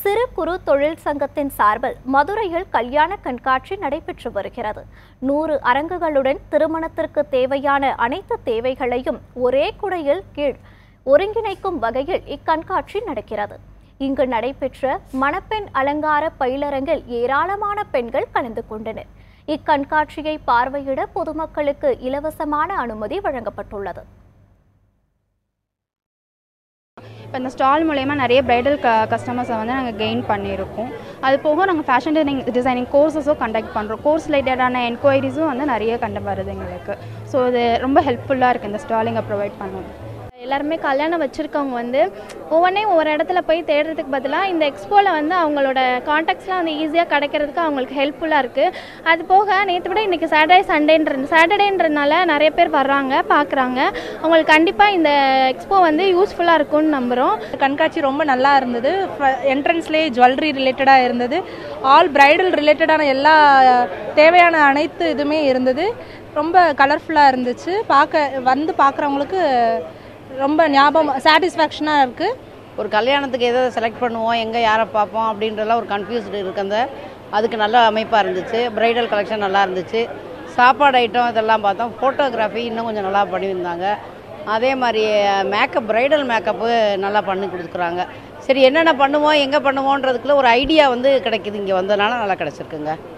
சிறு குறு தொழில் சங்கத்தின் சார்பில் மதுரையில் கல்யாண கண்காட்சி நடைபெற்று வருகிறது நூறு அரங்குகளுடன் திருமணத்திற்கு தேவையான அனைத்து தேவைகளையும் ஒரே குடையில் கீழ் ஒருங்கிணைக்கும் வகையில் இக்கண்காட்சி நடக்கிறது இங்கு நடைபெற்ற மணப்பெண் அலங்கார பயிலரங்கில் ஏராளமான பெண்கள் கலந்து கொண்டனர் இக்கண்காட்சியை பார்வையிட பொதுமக்களுக்கு இலவசமான அனுமதி வழங்கப்பட்டுள்ளது இப்போ இந்த ஸ்டால் மூலயமா நிறைய பிரைடல் க கஸ்டமர்ஸை வந்து நாங்கள் கெயின் பண்ணியிருக்கோம் அது போக நாங்கள் ஃபேஷன் டிசைனிங் டிசைனிங் கோர்சஸும் கண்டக்ட் பண்ணுறோம் கோர்ஸ் ரிலேட்டடான என்கொயரிஸும் வந்து நிறைய கண்டு வருது எங்களுக்கு ஸோ இது ரொம்ப ஹெல்ப்ஃபுல்லாக இருக்குது இந்த ஸ்டால் இங்கே ப்ரொவைட் பண்ணணும் எல்லாருமே கல்யாணம் வச்சுருக்கவங்க வந்து ஒவ்வொன்றையும் ஒவ்வொரு இடத்துல போய் தேடுறதுக்கு பதிலாக இந்த எக்ஸ்போவில் வந்து அவங்களோட காண்டாக்ட்ஸ்லாம் வந்து ஈஸியாக கிடைக்கிறதுக்கு அவங்களுக்கு ஹெல்ப்ஃபுல்லாக இருக்குது அது போக நேற்று விட இன்றைக்கி சாட்டர்டே சண்டேன்ற சாட்டர்டேன்றதுனால நிறைய பேர் வர்றாங்க பார்க்குறாங்க அவங்களுக்கு கண்டிப்பாக இந்த எக்ஸ்போ வந்து யூஸ்ஃபுல்லாக இருக்கும்னு நம்புகிறோம் கண்காட்சி ரொம்ப நல்லா இருந்தது என்ட்ரன்ஸ்லேயே ஜுவல்லரி ரிலேட்டடாக இருந்தது ஆல் பிரைடல் ரிலேட்டடான எல்லா தேவையான அனைத்து இதுவுமே இருந்தது ரொம்ப கலர்ஃபுல்லாக இருந்துச்சு பார்க்க வந்து பார்க்குறவங்களுக்கு ரொம்ப ஞாபகம் சாட்டிஸ்ஃபேக்ஷனாக இருக்குது ஒரு கல்யாணத்துக்கு எதை செலக்ட் பண்ணுவோம் எங்கே யாரை பார்ப்போம் அப்படின்றலாம் ஒரு கன்ஃபியூஸ்டு இருக்கந்த அதுக்கு நல்ல அமைப்பாக இருந்துச்சு பிரைடல் கலெக்ஷன் நல்லா இருந்துச்சு சாப்பாடு ஐட்டம் இதெல்லாம் பார்த்தோம் ஃபோட்டோகிராஃபி இன்னும் கொஞ்சம் நல்லா பண்ணியிருந்தாங்க அதே மாதிரி மேக்கப் பிரைடல் மேக்கப்பு நல்லா பண்ணி கொடுக்குறாங்க சரி என்னென்ன பண்ணுவோம் எங்கே பண்ணுவோன்றதுக்குள்ள ஒரு ஐடியா வந்து கிடைக்குது இங்கே வந்ததுனால நல்லா கிடச்சிருக்குங்க